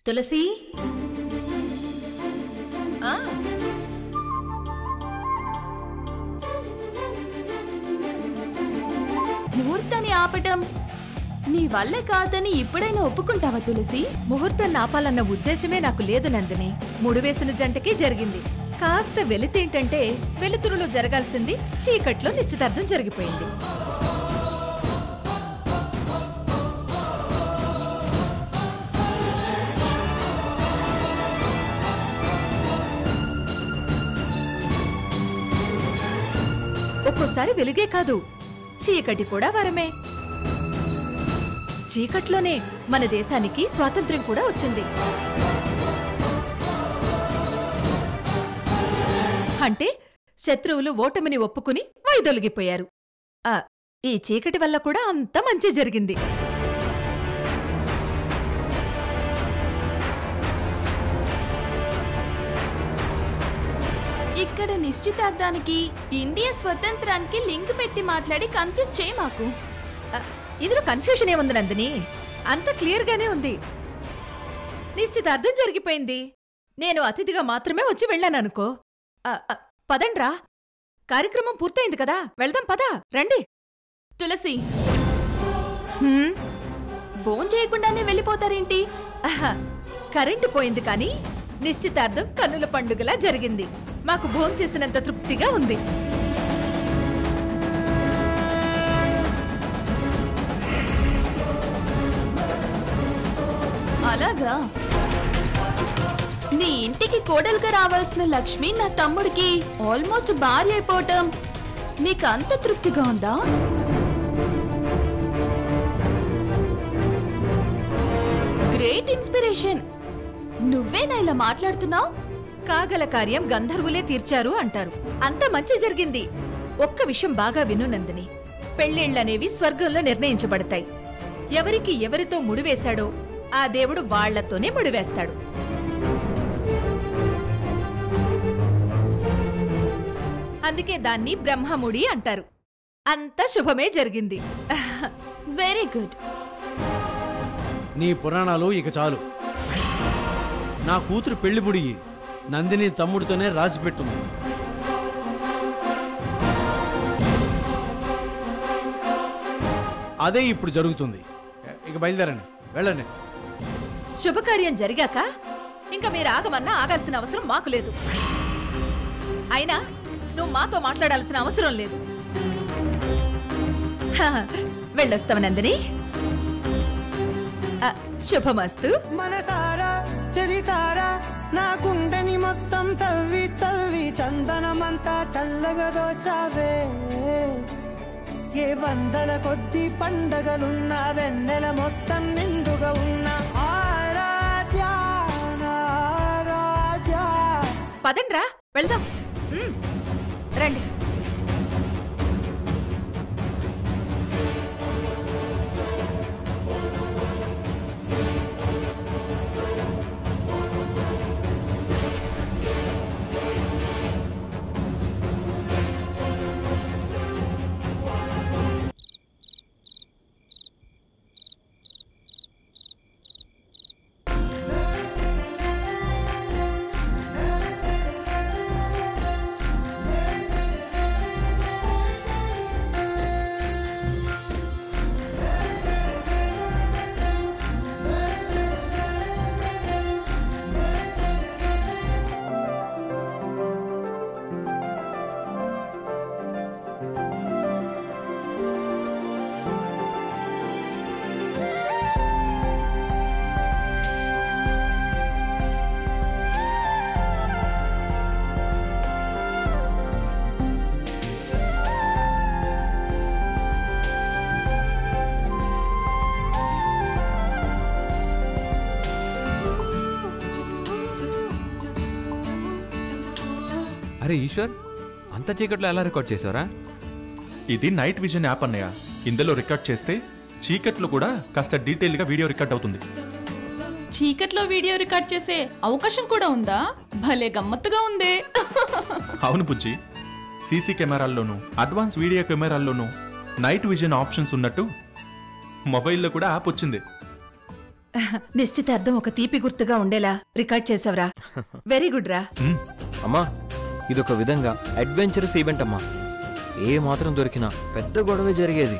తులసి ఆ, ముహూర్తాన్ని ఆపటం నీ వల్లే కాదని ఇప్పుడైనా ఒప్పుకుంటావా తులసి ముహూర్తం నాపాలన్న ఉద్దేశమే నాకు లేదు నందిని ముడి వేసిన జంటకి జరిగింది కాస్త వెలితేంటంటే వెలుతురులో జరగాల్సింది చీకట్లో నిశ్చితార్థం జరిగిపోయింది ఒక్కోసారి వెలుగే కాదు చీకటి కూడా వరమే చీకట్లోనే మన దేశానికి స్వాతంత్ర్యం కూడా వచ్చింది అంటే శత్రువులు ఓటమిని ఒప్పుకుని వైదొలిగిపోయారు ఆ, ఈ చీకటి వల్ల కూడా అంత మంచి జరిగింది ఇక్కడ నిశ్చితార్థానికి ఇండియా స్వతంత్రానికి లింక్ పెట్టి మాట్లాడి కన్ఫ్యూజ్ చేయి మాకు ఆ, ఇందులో కన్ఫ్యూషన్ ఏముంది నందిని అంత క్లియర్గానే ఉంది నిశ్చితార్థం జరిగిపోయింది నేను అతిథిగా మాత్రమే వచ్చి వెళ్ళాననుకో ఆ, ఆ, పదండ్రా కార్యక్రమం పూర్తయింది కదా వెళ్దాం పదా రండి తులసి హ్మ్, ఫోన్ చేయకుండానే వెళ్ళిపోతారేంటి ఆహా, కరెంటు పోయింది కానీ నిశ్చితార్థం కన్నుల పండుగలా జరిగింది మాకు భోం చేసినంత తృప్తిగా ఉంది అలాగా నీ ఇంటికి కోడలుగా రావాల్సిన లక్ష్మి నా తమ్ముడికి ఆల్మోస్ట్ భార్య అయిపోవటం మీకు అంత తృప్తిగా ఉందా గ్రేట్ ఇన్స్పిరేషన్ నువ్వేనా ఇలా మాట్లాడుతున్నావు కాగల కార్యం గంధర్వులే తీర్చారు అంటారు అంత మంచి జరిగింది ఒక్క విషయం బాగా విను నందిని పెళ్ళిళ్ళనేవి స్వర్గంలో నిర్ణయించబడతాయి ఎవరికి ఎవరితో ముడివేశాడో ఆ దేవుడు వాళ్లతోనే ముడివేస్తాడు అందుకే దాన్ని బ్రహ్మముడి అంటారు అంత శుభమే జరిగింది వెరీ గుడ్ నీ పురాణాలు ఇక చాలు నా కూతురు పెళ్లి బుడిగి నందిని తమ్ముడితోనే రాసిపెట్టుంది అదే ఇప్పుడు జరుగుతుంది ఇక బయలుదేరండి వెళ్ళండి శుభకార్యం జరిగాక ఇంకా మీరు ఆగమన్నా ఆగాల్సిన అవసరం మాకు లేదు అయినా నువ్వు మాతో మాట్లాడాల్సిన అవసరం లేదు హా, వెళ్ళొస్తావు నందిని ఆ, శుభమస్తు మనసారా చలితారా నా గుండెని మొత్తం తవ్వి తవ్వి చందనమంతా చల్లగా దోచావే ఏ వందల కొద్ది పండగలున్నా వెన్నెల మొత్తం నిండుగా ఉన్న ఆరాధ్య నా ఆరాధ్య పదండ్రా వెళ్దాం ఉమ్, రండి అరే ఈశ్వర్ అంత చీకట్లో ఎలా రికార్డ్ చేసావరా ఇది నైట్ విజన్ యాప్ అన్నయ్య ఇందులో రికార్డ్ చేస్తే చీకట్లో కూడా కాస్త డీటెయిల్గా వీడియో రికార్డ్ అవుతుంది చీకట్లో వీడియో రికార్డ్ చేసే అవకాశం కూడా ఉందా భలే గమ్మత్తుగా ఉందే అవును బుజ్జి సీసీ కెమెరాల్లోనూ అడ్వాన్స్ వీడియో కెమెరాల్లోనూ నైట్ విజన్ ఆప్షన్స్ ఉన్నట్టు మొబైల్లో కూడా యాప్ వచ్చింది నిశ్చితార్థం ఒక తీపి గుర్తుగా ఉండేలా రికార్డ్ చేసావురా వెరీ గుడ్ రా అమ్మా ఇదొక విధంగా అడ్వెంచరస్ ఈవెంట్ అమ్మా ఏ మాత్రం దొరికినా పెద్ద గొడవ జరిగేది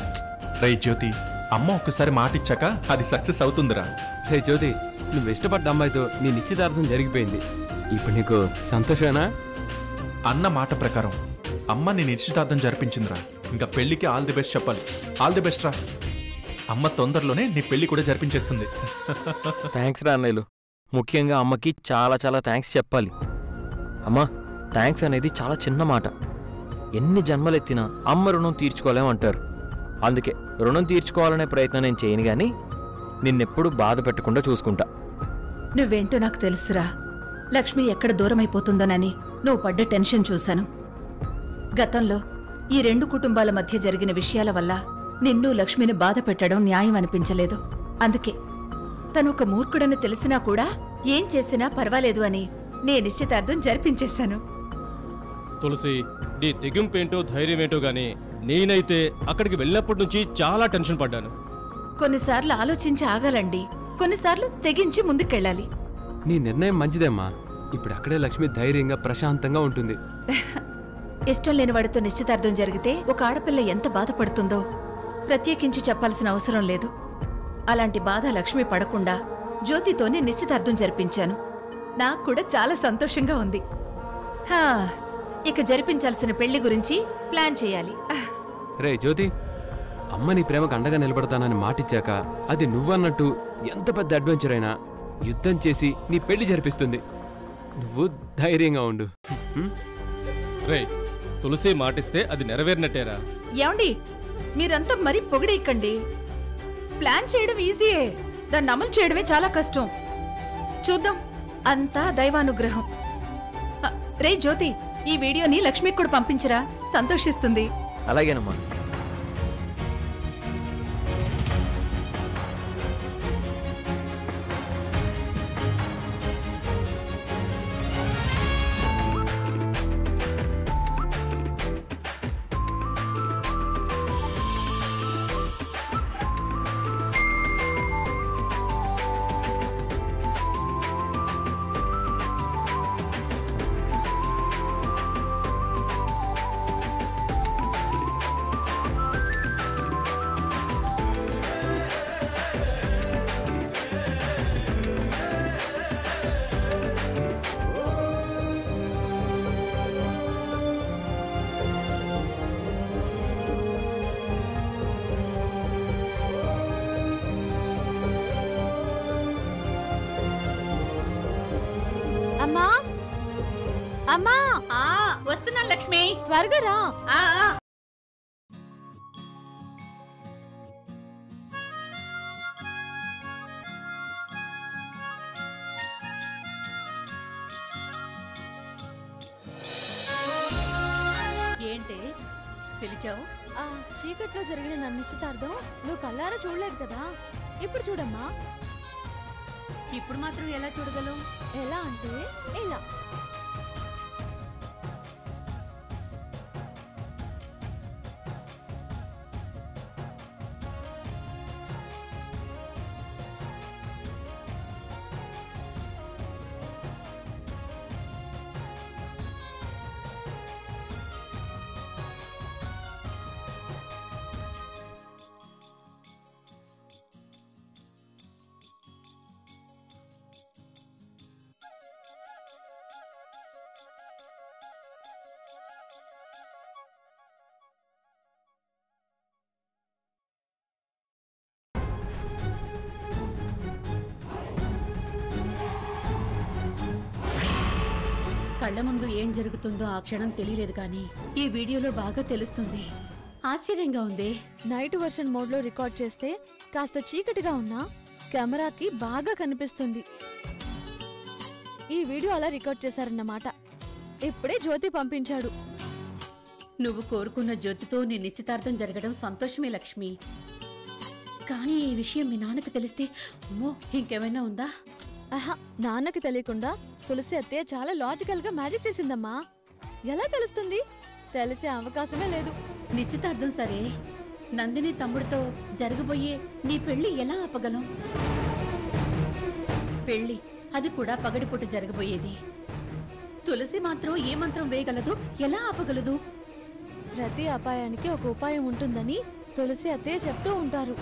రై జ్యోతి అమ్మ ఒక్కసారి మాట ఇచ్చాక అది సక్సెస్ అవుతుందిరా రే జ్యోతి నువ్వు ఇష్టపడ్డ అమ్మాయితో నీ నిశ్చితార్థం జరిగిపోయింది ఇప్పుడు నీకు సంతోషమేనా అన్న మాట ప్రకారం అమ్మ నీ నిశ్చితార్థం జరిపించిందిరా ఇంకా పెళ్లికి ఆల్ ది బెస్ట్ చెప్పాలి ఆల్ ది బెస్ట్ రా అమ్మ తొందరలోనే నీ పెళ్లి కూడా జరిపించేస్తుంది థ్యాంక్స్ రా అన్నయ్యలు ముఖ్యంగా అమ్మకి చాలా చాలా థ్యాంక్స్ చెప్పాలి అమ్మా థ్యాంక్స్ అనేది చాలా చిన్న మాట ఎన్ని జన్మలెత్తినా అమ్మ రుణం తీర్చుకోలేమంటారు అందుకే రుణం తీర్చుకోవాలనే ప్రయత్నం నేను చేయను కానీ నిన్నెప్పుడు బాధ పెట్టకుండా చూసుకుంటా నువ్వేంటో నాకు తెలుసురా లక్ష్మి ఎక్కడ దూరమైపోతుందోనని నువ్వు పడ్డ టెన్షన్ చూశాను గతంలో ఈ రెండు కుటుంబాల మధ్య జరిగిన విషయాల వల్ల నిన్ను లక్ష్మిని బాధ పెట్టడం న్యాయం అనిపించలేదు అందుకే తను ఒక మూర్ఖుడని తెలిసినా కూడా ఏం చేసినా పర్వాలేదు అని నే నిశ్చితార్థం జరిపించేశాను తులసి నీ తెగింపేంటో ధైర్యమేంటో గానీ నేనైతే అక్కడికి వెళ్ళినప్పటి నుంచి చాలా టెన్షన్ పడ్డాను కొన్నిసార్లు ఆలోచించి ఆగాలండి కొన్నిసార్లు తెగించి ముందుకెళ్ళాలి నీ నిర్ణయం మంచిదేమ్మా ఇప్పుడు అక్కడే లక్ష్మి ధైర్యంగా ప్రశాంతంగా ఉంటుంది ఇష్టం లేని వాడితో నిశ్చితార్థం జరిగితే ఒక ఆడపిల్ల ఎంత బాధపడుతుందో ప్రత్యేకించి చెప్పాల్సిన అవసరం లేదు అలాంటి బాధ లక్ష్మి పడకుండా జ్యోతితోనే నిశ్చితార్థం జరిపించాను నాకు కూడా చాలా సంతోషంగా ఉంది హా ఇక జరిపించాల్సిన పెళ్లి గురించి ప్లాన్ చేయాలి ఆహ్, రే జ్యోతి అమ్మ నీ ప్రేమకు అండగా నిలబడతానని మాటిచ్చాక అది నువ్వన్నట్టు ఎంత పెద్ద అడ్వెంచర్ అయినా యుద్ధం చేసి నీ పెళ్లి జరిపిస్తుంది నువ్వు ధైర్యంగా ఉండు హ్మ్? రే తులసి మాటిస్తే అది నెరవేరినట్టేరా ఏమండి మీరంతా మరీ పొగిడేయకండి ప్లాన్ చేయడం ఈజీయే దాన్ని అమలు చేయడమే చాలా కష్టం చూద్దాం అంతా దైవానుగ్రహం ఆ, రే జ్యోతి ఈ వీడియోని లక్ష్మికి కూడా పంపించరా సంతోషిస్తుంది అలాగేనమ్మా అమ్మా అమ్మా వస్తున్నా లక్ష్మి త్వరగా రా ఏంటి పిలిచావు ఆ చీకట్లో జరిగిన నా నిశ్చితార్థం నువ్వు కల్లారా చూడలేదు కదా ఇప్పుడు చూడమ్మా ఇప్పుడు మాత్రం ఎలా చూడగలవు ఎలా అంటే ఇలా కళ్ళ ముందు ఏం జరుగుతుందో ఆ క్షణం తెలియలేదు కానీ ఈ వీడియోలో బాగా తెలుస్తుంది ఆశ్చర్యంగా ఉంది నైట్ వర్షన్ మోడ్ లో రికార్డ్ చేస్తే కాస్త చీకటిగా ఉన్నా కెమెరాకి బాగా కనిపిస్తుంది ఈ వీడియో అలా రికార్డ్ చేశారన్నమాట ఇప్పుడే జ్యోతి పంపించాడు నువ్వు కోరుకున్న జ్యోతితో నీ నిశ్చితార్థం జరగడం సంతోషమే లక్ష్మి కానీ ఈ విషయం మీ నాన్నకు తెలిస్తే అమ్మో ఇంకేమైనా ఉందా ఆహా నాన్నకి తెలియకుండా తులసి అత్తయ్య చాలా లాజికల్ గా మ్యాజిక్ చేసిందమ్మా ఎలా తెలుస్తుంది తెలిసే అవకాశమే లేదు నిశ్చితార్థం సరే నందిని తమ్ముడితో జరగబోయే నీ పెళ్లి ఎలా ఆపగలం పెళ్లి అది కూడా పగటిపూట జరగబోయేది తులసి మాత్రం ఏ మంత్రం వేయగలదు ఎలా ఆపగలదు ప్రతి అపాయానికి ఒక ఉపాయం ఉంటుందని తులసి అత్తయ్య చెప్తూ ఉంటారు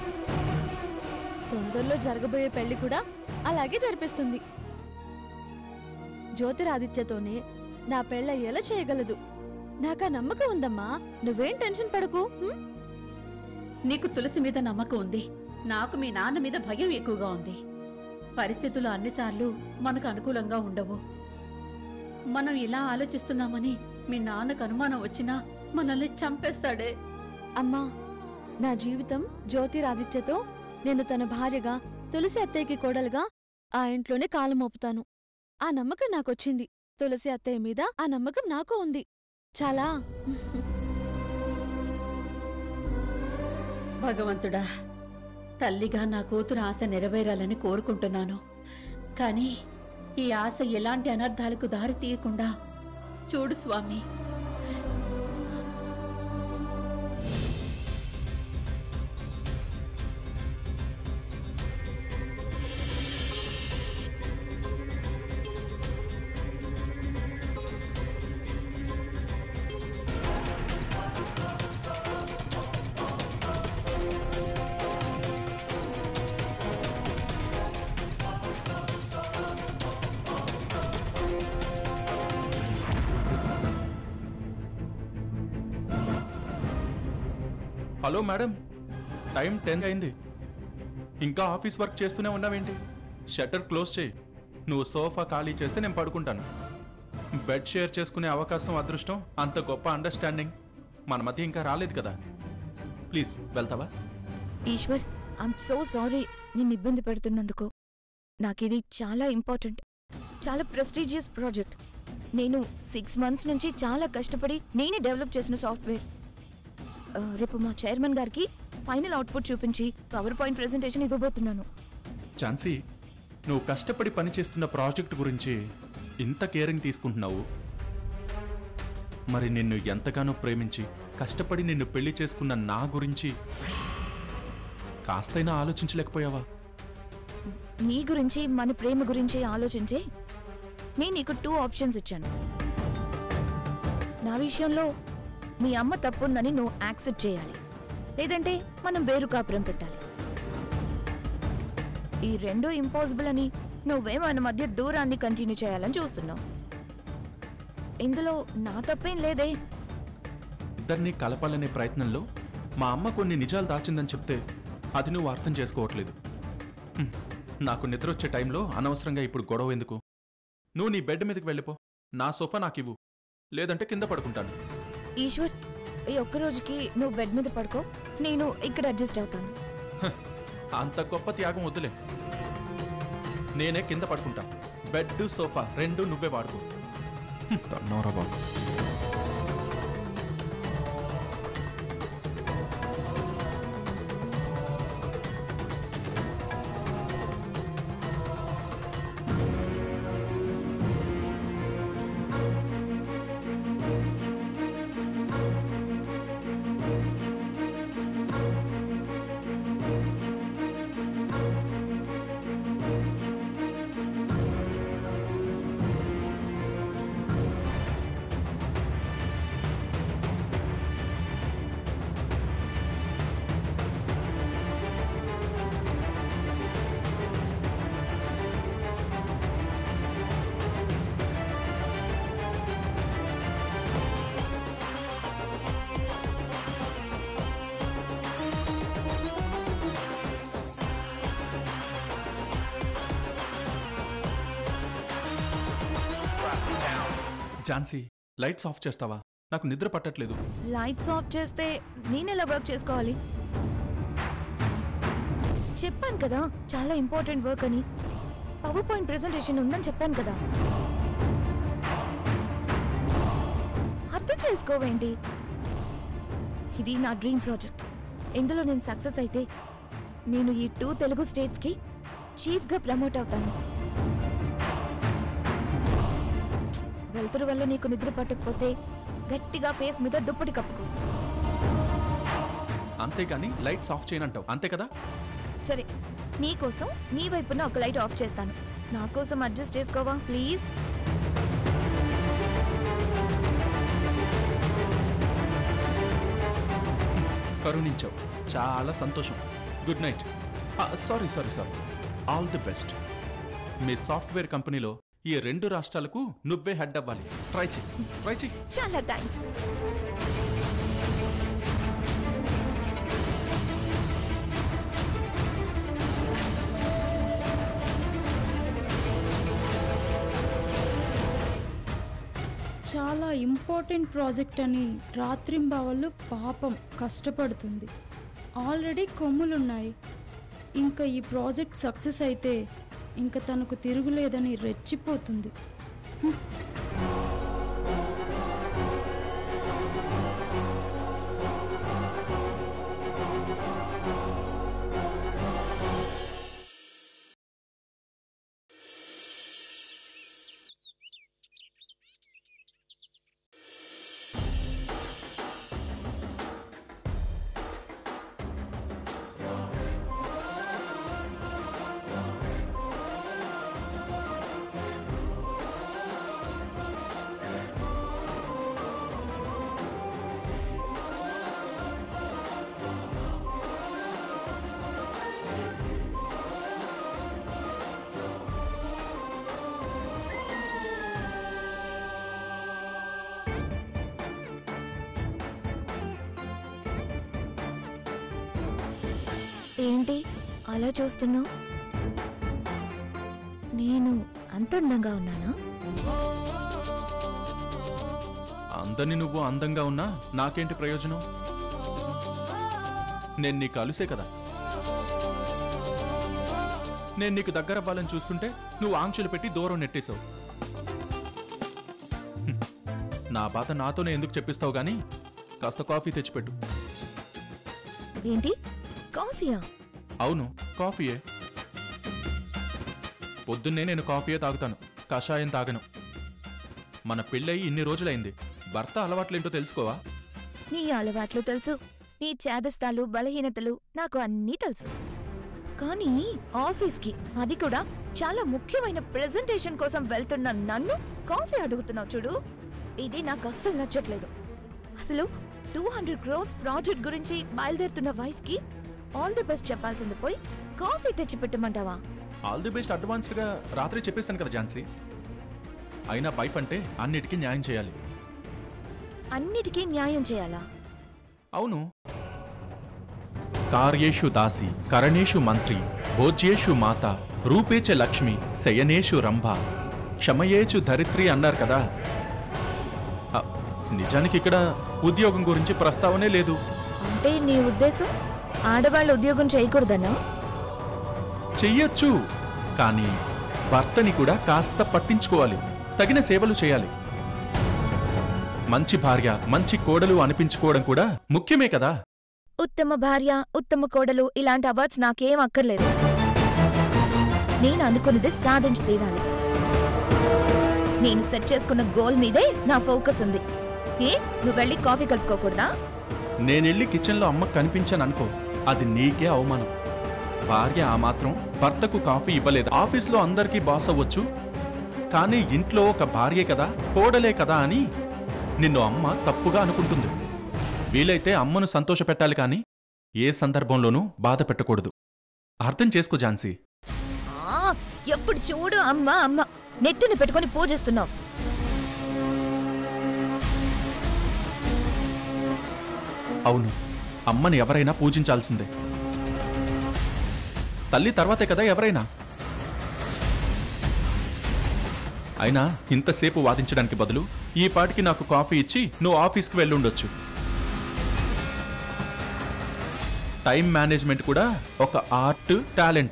తొందరలో జరగబోయే పెళ్లి కూడా అలాగే జరిపిస్తుంది జ్యోతిరాదిత్యతోనే నా పెళ్ళయ్యేలా చేయగలదు నాకా నమ్మకం ఉందమ్మా నువ్వేం టెన్షన్ పడకు హ్మ్? నీకు తులసి మీద నమ్మకం ఉంది నాకు మీ నాన్న మీద భయం ఎక్కువగా ఉంది పరిస్థితులు అన్నిసార్లు మనకు అనుకూలంగా ఉండవు మనం ఇలా ఆలోచిస్తున్నామని మీ నాన్నకు అనుమానం వచ్చినా మనల్ని చంపేస్తాడే అమ్మా నా జీవితం జ్యోతిరాదిత్యతో నేను తన భార్యగా తులసి అత్తయ్యకి కోడలుగా ఆ ఇంట్లోనే కాలు మోపుతాను ఆ నమ్మకం నాకొచ్చింది తులసి అత్తయ్య మీద ఆ నమ్మకం నాకు ఉంది చాలా భగవంతుడా తల్లిగా నా కూతురు ఆశ నెరవేరాలని కోరుకుంటున్నాను కానీ ఈ ఆశ ఎలాంటి అనర్థాలకు దారి తీయకుండా చూడు స్వామి హలో మేడం టైం టెన్ అయింది ఇంకా ఆఫీస్ వర్క్ చేస్తూనే ఉన్నావేంటి షట్టర్ క్లోజ్ చేయి నువ్వు సోఫా ఖాళీ చేస్తే నేను పడుకుంటాను బెడ్ షేర్ చేసుకునే అవకాశం అదృష్టం అంత గొప్ప అండర్స్టాండింగ్ మన మధ్య ఇంకా రాలేదు కదా ప్లీజ్ వెళ్తావా ఈశ్వర్ ఐమ్ సో సారీ నిన్ను ఇబ్బంది పెడుతున్నందుకు నాకిది చాలా ఇంపార్టెంట్ చాలా ప్రెస్టీజియస్ ప్రాజెక్ట్ నేను సిక్స్ మంత్స్ నుంచి చాలా కష్టపడి నేనే డెవలప్ చేసిన సాఫ్ట్వేర్ ఆ, రేపు మా చైర్మన్ గారికి ఫైనల్ అవుట్పుట్ చూపించి పవర్ పాయింట్ ప్రెజెంటేషన్ ఇవ్వబోతున్నాను ఝాన్సీ నువ్వు కష్టపడి పనిచేస్తున్న ప్రాజెక్ట్ గురించి ఇంత కేరింగ్ తీసుకుంటున్నావు మరి నిన్ను ఎంతగానో ప్రేమించి కష్టపడి నిన్ను పెళ్లి చేసుకున్న నా గురించి కాస్తైనా ఆలోచించలేకపోయావా నీ గురించి మన ప్రేమ గురించి ఆలోచించే నేను నీకు టూ ఆప్షన్స్ ఇచ్చాను నా విషయంలో మీ అమ్మ తప్పుందని నువ్వు యాక్సెప్ట్ చేయాలి లేదంటే మనం వేరు కాపురం పెట్టాలి ఈ రెండూ ఇంపాసిబుల్ అని నువ్వే మన మధ్య దూరాన్ని కంటిన్యూ చేయాలని చూస్తున్నావు ఇందులో నా తప్పేం లేదే ఇద్దరిని కలపాలనే ప్రయత్నంలో మా అమ్మ కొన్ని నిజాలు దాచిందని చెప్తే అది నువ్వు అర్థం చేసుకోవట్లేదు హ్మ్. నాకు నిద్ర వచ్చే టైంలో అనవసరంగా ఇప్పుడు గొడవ ఎందుకు నువ్వు నీ బెడ్ మీదకి వెళ్ళిపో నా సోఫా నాకు ఇవ్వు లేదంటే కింద పడుకుంటాను ఈశ్వర్ ఈ ఒక్క రోజుకి నువ్వు బెడ్ మీద పడుకో నేను ఇక్కడ అడ్జస్ట్ అవుతాను అంత గొప్ప త్యాగం వద్దులే నేనే కింద పడుకుంటా బెడ్ సోఫా రెండు నువ్వే వాడుకో హ్మ్, తన్నోరా బాబు ఝాన్సీ లైట్స్ ఆఫ్ చేస్తావా నాకు నిద్ర పట్టట్లేదు లైట్స్ ఆఫ్ చేస్తే నేనెలా వర్క్ చేసుకోవాలి చెప్పాను కదా చాలా ఇంపార్టెంట్ వర్క్ అని పవర్ పాయింట్ ప్రెజెంటేషన్ ఉందని చెప్పాను కదా అర్థం చేసుకోవేంటి ఇది నా డ్రీమ్ ప్రాజెక్ట్ ఇందులో నేను సక్సెస్ అయితే నేను ఈ టూ తెలుగు స్టేట్స్కి చీఫ్గా ప్రమోట్ అవుతాను వెలుతురు వల్ల నీకు నిద్ర పట్టకపోతే గట్టిగా ఫేస్ మీద దుప్పటి కప్పుకో అంతేగాని లైట్స్ ఆఫ్ చేయనంటావు అంతే కదా సరే నీకోసం నీ వైపున ఒక లైట్ ఆఫ్ చేస్తాను నా కోసం అడ్జస్ట్ చేసుకోవా ప్లీజ్ కరుణించావు చాలా సంతోషం good night sorry sorry sorry all the best మీ సాఫ్ట్వేర్ కంపెనీలో ఈ రెండు రాష్ట్రాలకు నువ్వే హెడ్ అవ్వాలి ట్రై చెయ్యి ట్రై చెయ్యి చాలా థ్యాంక్స్ చాలా ఇంపార్టెంట్ ప్రాజెక్ట్ అని రాత్రింబవళ్ళు పాపం కష్టపడుతుంది ఆల్రెడీ కొమ్ములున్నాయి ఇంకా ఈ ప్రాజెక్ట్ సక్సెస్ అయితే ఇంకా తనకు తిరుగులేదని రెచ్చిపోతుంది హ్మ్. ఏంటి అలా చూస్తున్నావు నేను అంత అందంగా ఉన్నానా అందరిని నువ్వు అందంగా ఉన్నా నాకేంటి ప్రయోజనం నేను నీకు అలుసే కదా నేను నీకు దగ్గర అవ్వాలని చూస్తుంటే నువ్వు ఆంక్షలు పెట్టి దూరం నెట్టేశావు హ్మ్. నా బాధ నాతోనే ఎందుకు చెప్పిస్తావు గాని కాస్త కాఫీ తెచ్చిపెట్టు ఏంటి కాఫీయా అవును కాఫీయే పొద్దున్నే నేను కాఫీయే తాగుతాను కషాయం తాగను మన పెళ్ళయి ఇన్ని రోజులైంది భర్త అలవాట్లేంటో తెలుసుకోవా నీ అలవాట్లు తెలుసు నీ చేదస్తాలు బలహీనతలు నాకు అన్నీ తెలుసు కానీ ఆఫీస్కి అది కూడా చాలా ముఖ్యమైన ప్రెజెంటేషన్ కోసం వెళ్తున్న నన్ను కాఫీ అడుగుతున్నావు చూడు ఇది నాకు అస్సలు నచ్చట్లేదు అసలు టూ హండ్రెడ్ క్రోర్స్ ప్రాజెక్ట్ గురించి బయలుదేరుతున్న వైఫ్ కి ఆల్ ది బెస్ట్ చెప్పాల్సింది పోయి కాఫీ తెచ్చి పెట్టమంటావా ఆల్ ది బెస్ట్ అడ్వాన్స్డ్గా రాత్రి చెప్పేశాను కదా ఝాన్సీ అయినా వైఫ్ అంటే అన్నిటికీ న్యాయం చేయాలి అన్నిటికీ న్యాయం చేయాలా అవును కార్యేషు దాసి కరణేషు మంత్రి భోజ్యేషు మాత రూపేచ లక్ష్మి శయనేషు రంభ క్షమయేచు ధరిత్రి అన్నారు కదా ఆ, నిజానికి ఇక్కడ ఉద్యోగం గురించి ప్రస్తావనే లేదు అంటే నీ ఉద్దేశం ఆడవాళ్ళు ఉద్యోగం చేయకూడదన్నా చెయ్యొచ్చు కానీ భర్తని కూడా కాస్త పట్టించుకోవాలి తగిన సేవలు చేయాలి మంచి భార్య మంచి కోడలు అనిపించుకోవడం కూడా ముఖ్యమే కదా ఉత్తమ భార్య ఉత్తమ కోడలు ఇలాంటి అవార్డ్స్ నాకేం అక్కర్లేదు నేను అనుకున్నది సాధించి తీరాలి నేను సెట్ చేసుకున్న గోల్ మీదే నా ఫోకస్ ఉంది ఏ నువ్వు వెళ్ళి కాఫీ కలుపుకోకూడదా నేనెళ్ళి కిచెన్లో అమ్మకు కనిపించాను అనుకో అది నీకే అవమానం భార్య ఆ మాత్రం భర్తకు కాఫీ ఇవ్వలేదు ఆఫీస్లో అందరికీ బాస్ అవ్వచ్చు కానీ ఇంట్లో ఒక భార్యే కదా కోడలే కదా అని నిన్ను అమ్మ తప్పుగా అనుకుంటుంది వీలైతే అమ్మను సంతోషపెట్టాలి కానీ ఏ సందర్భంలోనూ బాధ పెట్టకూడదు అర్థం చేసుకో ఝాన్సీ ఆ, ఎప్పుడు చూడు అమ్మ అమ్మ నెత్తిని పెట్టుకొని పూజిస్తున్నావు అవును అమ్మని ఎవరైనా పూజించాల్సిందే తల్లి తర్వాతే కదా ఎవరైనా అయినా ఇంతసేపు వాదించడానికి బదులు ఈ పాటికి నాకు కాఫీ ఇచ్చి నువ్వు ఆఫీస్కి వెళ్ళుండొచ్చు టైం మేనేజ్మెంట్ కూడా ఒక ఆర్ట్ టాలెంట్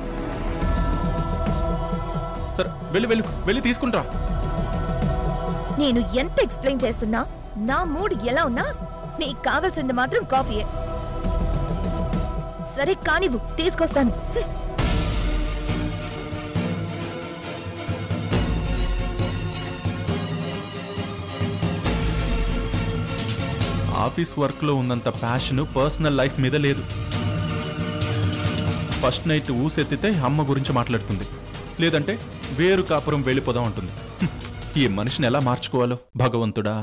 సరే వెళ్ళి వెళ్ళి వెళ్ళి తీసుకుంటా నేను ఎంత ఎక్స్ప్లెయిన్ చేస్తున్నా నా మూడ్ ఎలా ఉన్నా నీకు కావాల్సింది మాత్రం కాఫీయే సరే కానివ్వు తీసుకొస్తాను హ్మ్. ఆఫీస్ వర్క్లో ఉన్నంత ప్యాషన్ పర్సనల్ లైఫ్ మీద లేదు ఫస్ట్ నైట్ ఊసెత్తితే అమ్మ గురించి మాట్లాడుతుంది లేదంటే వేరు కాపురం వెళ్ళిపోదాం అంటుంది హ్మ్. ఈ మనిషిని ఎలా మార్చుకోవాలో భగవంతుడా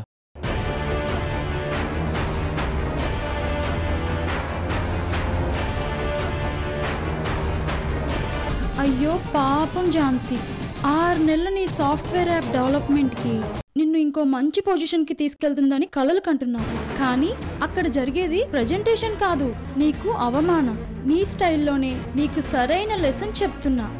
అయ్యో పాపం ఝాన్సీ ఆరు నెలల నీ సాఫ్ట్వేర్ యాప్ డెవలప్మెంట్కి నిన్ను ఇంకో మంచి పొజిషన్కి తీసుకెళ్తుందని కలలు కంటున్నావు కానీ అక్కడ జరిగేది ప్రజెంటేషన్ కాదు నీకు అవమానం నీ స్టైల్లోనే నీకు సరైన లెసన్ చెప్తున్నా